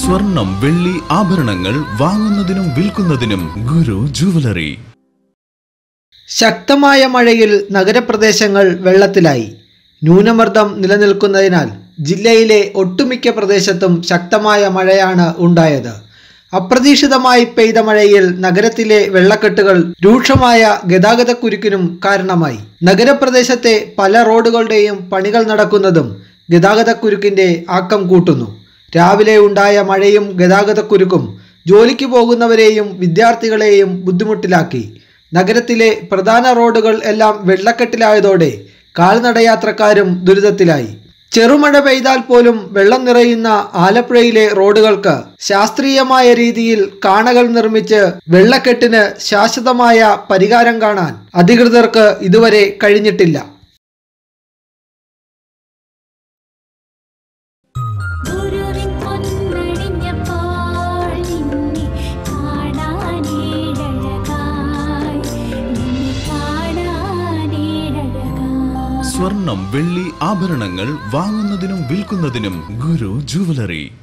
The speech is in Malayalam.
സ്വർണം വെള്ളി ആഭരണങ്ങൾ വാങ്ങുന്നതിനും വിൽക്കുന്നതിനും ഗുരു ജുവലറി ശക്തമായ മഴയിൽ നഗരപ്രദേശങ്ങൾ വെള്ളത്തിലായി ന്യൂനമർദ്ദം നിലനിൽക്കുന്നതിനാൽ ജില്ലയിലെ ഒട്ടുമിക്ക പ്രദേശത്തും ശക്തമായ മഴയാണ് ഉണ്ടായത് അപ്രതീക്ഷിതമായി പെയ്ത മഴയിൽ നഗരത്തിലെ വെള്ളക്കെട്ടുകൾ രൂക്ഷമായ ഗതാഗതക്കുരുക്കിനും കാരണമായി നഗരപ്രദേശത്തെ പല റോഡുകളുടെയും പണികൾ നടക്കുന്നതും ഗതാഗതക്കുരുക്കിന്റെ ആക്കം കൂട്ടുന്നു രാവിലെ ഉണ്ടായ മഴയും ഗതാഗതക്കുരുക്കും ജോലിക്ക് പോകുന്നവരെയും വിദ്യാർത്ഥികളെയും ബുദ്ധിമുട്ടിലാക്കി നഗരത്തിലെ പ്രധാന റോഡുകൾ എല്ലാം വെള്ളക്കെട്ടിലായതോടെ കാൽനടയാത്രക്കാരും ദുരിതത്തിലായി ചെറുമഴ പെയ്താൽ പോലും വെള്ളം നിറയുന്ന ആലപ്പുഴയിലെ റോഡുകൾക്ക് ശാസ്ത്രീയമായ രീതിയിൽ കാണകൾ നിർമ്മിച്ച് വെള്ളക്കെട്ടിന് ശാശ്വതമായ പരിഹാരം കാണാൻ അധികൃതർക്ക് ഇതുവരെ കഴിഞ്ഞിട്ടില്ല ഗുരുവിൻ പൊന്നണിഞ്ഞപ്പോൾ നിന്നെ കാണാനേഴഴകായി നിന്നെ കാണാനേഴഴകായി സ്വർണം വെള്ളി ആഭരണങ്ങൾ വാങ്ങുന്നതിനും വിൽക്കുന്നതിനും ഗുരു ജുവലറി